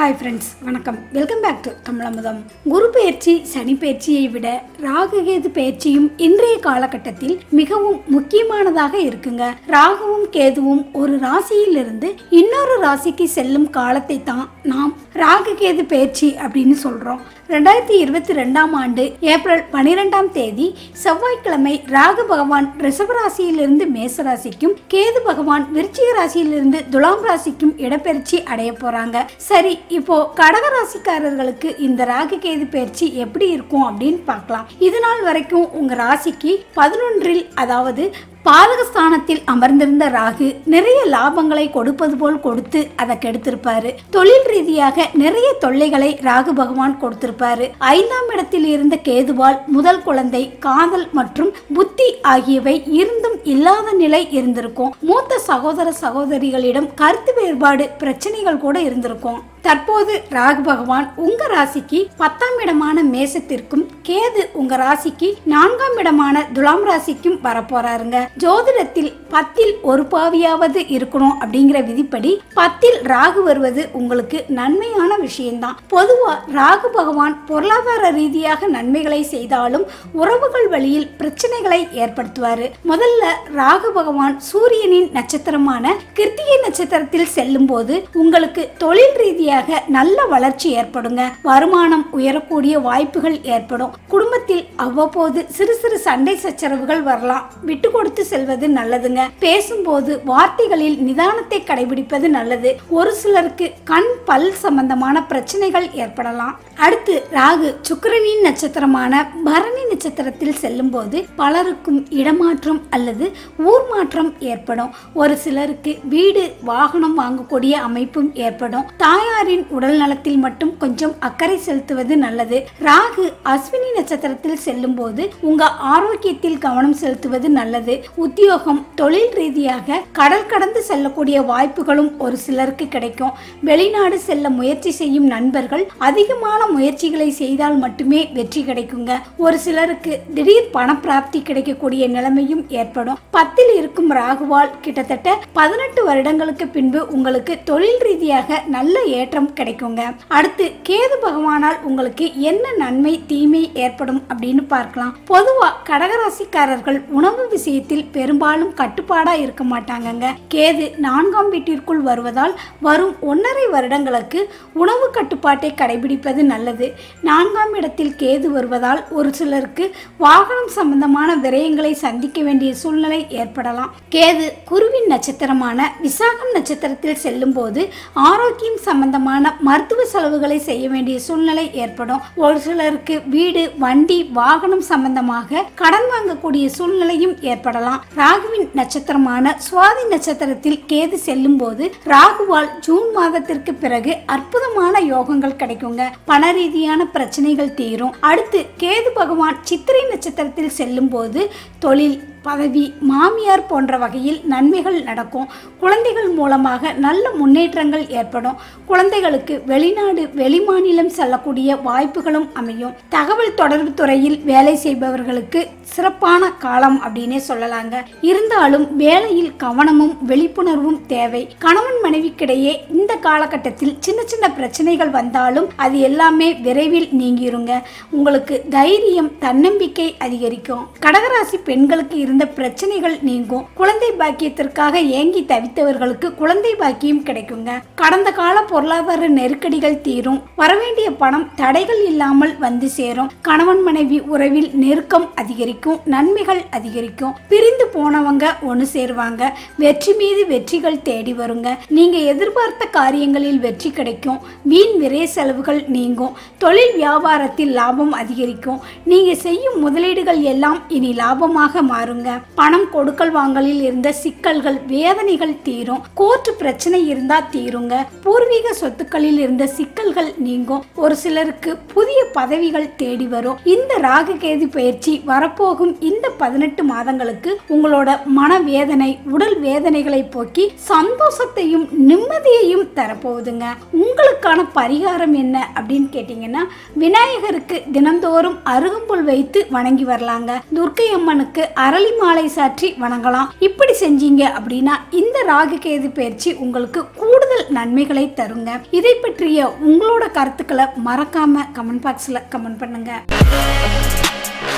hi friends வணக்கம் welcome back to Tamizhamudham குரு பயிற்சி சனி பயிற்சியை விட ராகுகேது பயிற்சியும் இன்றைய காலகட்டத்தில் மிகவும் முக்கியமானதாக இருக்குங்க ராகுவும் கேதுவும் ஒரு ராசியிலிருந்து இன்னொரு ராசிக்கு செல்லும் காலத்தை தான் நாம் ராகுகேது பயிற்சி அப்படின்னு சொல்றோம் ரெண்டாயிரத்தி இருபத்தி ரெண்டாம் ஆண்டு ஏப்ரல் பனிரெண்டாம் தேதி செவ்வாய்க்கிழமை ராகு பகவான் ரிஷபராசியிலிருந்து மேச ராசிக்கும் கேது பகவான் விருச்சிக ராசியிலிருந்து துலாம் ராசிக்கும் இடப்பெயர்ச்சி அடைய போறாங்க சரி இப்போ கடக ராசிக்காரர்களுக்கு இந்த ராகு கேது பயிற்சி எப்படி இருக்கும் அப்படின்னு பார்க்கலாம் இது நாள் வரைக்கும் உங்க ராசிக்கு பதினொன்றில் அதாவது பாதகஸ்தானத்தில் அமர்ந்திருந்த ராகு நிறைய லாபங்களை கொடுப்பது போல் கொடுத்து அதை கெடுத்திருப்பாரு தொழில் ரீதியாக நிறைய தொல்லைகளை ராகு பகவான் கொடுத்திருப்பாரு ஐந்தாம் இடத்தில் இருந்த கேதுவால் முதல் குழந்தை காதல் மற்றும் புத்தி ஆகியவை இருந்தும் இல்லாத நிலை இருந்திருக்கும் மூத்த சகோதர சகோதரிகளிடம் கருத்து வேறுபாடு பிரச்சனைகள் கூட இருந்திருக்கும் தற்போது ராகு பகவான் உங்க ராசிக்கு பத்தாம் இடமான மேசத்திற்கும் கேது உங்க ராசிக்கு நான்காம் இடமான துலாம் ராசிக்கும் வரப்போறாருங்க ஜோதிடத்தில் பத்தில் ஒரு பாவியாவது இருக்கணும் அப்படிங்கிற விதிப்படி பத்தில் ராகு வருவது உங்களுக்கு நன்மையான விஷயம்தான் பொதுவா ராகு பகவான் பொருளாதார ரீதியாக நன்மைகளை செய்தாலும் உறவுகள் வழியில் பிரச்சனைகளை ஏற்படுத்துவாரு முதல்ல ராகு பகவான் சூரியனின் நட்சத்திரமான கிருத்திகை நட்சத்திரத்தில் செல்லும் போது உங்களுக்கு தொழில் ரீதியாக நல்ல வளர்ச்சி ஏற்படுங்க வருமானம் உயரக்கூடிய வாய்ப்புகள் ஏற்படும் குடும்பத்தில் அவ்வப்போது சிறு சிறு சண்டை சச்சரவுகள் வரலாம் விட்டு கொடுத்து செல்வது நல்லதுங்க பேசும்போது வார்த்தைகளில் நிதானத்தை கடைபிடிப்பது நல்லது ஒரு சிலருக்கு கண் பல் சம்பந்தமான பிரச்சனைகள் ஏற்படலாம் அடுத்து ராகு சுக்கிரனின் நட்சத்திரமான பரணி நட்சத்திரத்தில் செல்லும் போது பலருக்கும் இடமாற்றம் அல்லது ஊர் மாற்றம் ஏற்படும் ஒரு சிலருக்கு வீடு வாகனம் வாங்கக்கூடிய அமைப்பும் ஏற்படும் தாயாரின் உடல் நலத்தில் மட்டும் கொஞ்சம் அக்கறை செலுத்துவது நல்லது ராகு அஸ்வினி நட்சத்திரத்தில் செல்லும் போது உங்க ஆரோக்கியத்தில் கவனம் செலுத்துவது நல்லது உத்தியோகம் தொழில் ரீதியாக கடல் கடந்து செல்லக்கூடிய வாய்ப்புகளும் ஒரு சிலருக்கு கிடைக்கும் வெளிநாடு செல்ல முயற்சி செய்யும் நண்பர்கள் அதிகமான முயற்சிகளை செய்தால் மட்டுமே வெற்றி கிடைக்குங்க ஒரு சிலருக்கு திடீர் பணப்பிராப்தி கிடைக்கக்கூடிய நிலைமையும் ஏற்படும் பத்தில் இருக்கும் ராகுவால் கிட்டத்தட்ட பதினெட்டு வருடங்களுக்கு பின்பு உங்களுக்கு தொழில் ரீதியாக நல்ல ஏற்றம் கிடைக்குங்க அடுத்து கேது பகவானால் உங்களுக்கு என்ன நன்மை தீமை ஏற்படும் அப்படின்னு பார்க்கலாம் பொதுவா கடகராசிக்காரர்கள் உணவு விஷயத்தில் பெரும்பாலும் கட்டுப்பாடா இருக்க மாட்டாங்கங்க கேது நான்காம் வீட்டிற்குள் வருவதால் வரும் ஒன்றரை வருடங்களுக்கு உணவு கட்டுப்பாட்டை கடைபிடிப்பது நல்லது நான்காம் இடத்தில் கேது வருவதால் ஒரு சிலருக்கு வாகனம் சம்பந்தமான விரயங்களை சந்திக்க வேண்டிய சூழ்நிலை ஏற்படலாம் கேது குருவின் நட்சத்திரமான விசாகம் நட்சத்திரத்தில் செல்லும் போது ஆரோக்கியம் சம்பந்தமான மருத்துவ செலவுகளை செய்ய வேண்டிய சூழ்நிலை ஏற்படும் ஒரு சிலருக்கு வீடு வண்டி வாகனம் சம்பந்தமாக கடன் வாங்கக்கூடிய சூழ்நிலையும் ஏற்படலாம் ராகுவின் நட்சத்திரமான சுவாதி நட்சத்திரத்தில் கேது செல்லும் போது ராகுவால் ஜூன் மாதத்திற்கு பிறகு அற்புதமான யோகங்கள் கிடைக்குங்க பண ரீதியான பிரச்சனைகள் தீரும் அடுத்து கேது பகவான் சித்திரை நட்சத்திரத்தில் செல்லும் போது தொழில் பதவி மாமியார் போன்ற வகையில் நன்மைகள் நடக்கும் குழந்தைகள் மூலமாக நல்ல முன்னேற்றங்கள் ஏற்படும் குழந்தைகளுக்கு வெளிநாடு வெளிமாநிலம் செல்லக்கூடிய வாய்ப்புகளும் அமையும் தகவல் தொடர்பு துறையில் வேலை செய்பவர்களுக்கு சிறப்பான காலம் அப்படின்னே சொல்லலாங்க இருந்தாலும் வேலையில் கவனமும் விழிப்புணர்வும் தேவை கணவன் மனைவிக்கிடையே இந்த காலகட்டத்தில் சின்ன சின்ன பிரச்சனைகள் வந்தாலும் அது எல்லாமே விரைவில் நீங்கிருங்க உங்களுக்கு தைரியம் தன்னம்பிக்கை அதிகரிக்கும் கடகராசி பெண்களுக்கு இருந்த பிரச்சனைகள் நீங்கும் குழந்தை பாக்கியத்திற்காக ஏங்கி தவித்தவர்களுக்கு குழந்தை பாக்கியம் கிடைக்குங்க கடந்த கால பொருளாதார நெருக்கடிகள் தீரும் வரவேண்டிய பணம் தடைகள் இல்லாமல் வந்து சேரும் கணவன் மனைவி உறவில் நெருக்கம் அதிகரிக்கும் நன்மைகள் அதிகரிக்கும் பிரிந்து போனவங்க ஒன்று சேருவாங்க வெற்றி மீது வெற்றிகள் தேடி வருங்க நீங்க எதிர்பார்த்த காரியங்களில் வெற்றி கிடைக்கும் வீண் விரை செலவுகள் நீங்கும் தொழில் வியாபாரத்தில் லாபம் அதிகரிக்கும் நீங்க செய்யும் முதலீடுகள் எல்லாம் இனி லாபமாக மாறுங்க பணம் கொடுக்கல் வாங்கலில் இருந்த சிக்கல்கள் வேதனைகள் தீரும் கோர்ட்டு பிரச்சனை இருந்தா தீருங்க பூர்வீக சொத்துக்களில் இருந்த சிக்கல்கள் நீங்கும் ஒரு சிலருக்கு புதிய பதவிகள் தேடி வரும் இந்த ராகு கேது பயிற்சி வரப்போகும் இந்த பதினெட்டு மாதங்களுக்கு உங்களோட மனவேதனை உடல் வேதனைகளை போக்கி சந்தோஷத்தையும் நிம்மதியையும் தரப்போகுதுங்க உங்களுக்கான பரிகாரம் என்ன அப்படின்னு கேட்டீங்கன்னா விநாயகருக்கு தினந்தோறும் அருகம்புல் வைத்து வணங்கி வரலாங்க துர்க்கை அம்மனுக்கு அரளி மாலை சாற்றி வணங்கலாம் இப்படி செஞ்சீங்க அப்படின்னா இந்த ராகு கேது பயிற்சி உங்களுக்கு கூடுதல் நன்மைகளை தருங்க இதை பற்றிய உங்களோட கருத்துக்களை மறக்காம கமெண்ட் பாக்ஸ்ல கமெண்ட் பண்ணுங்க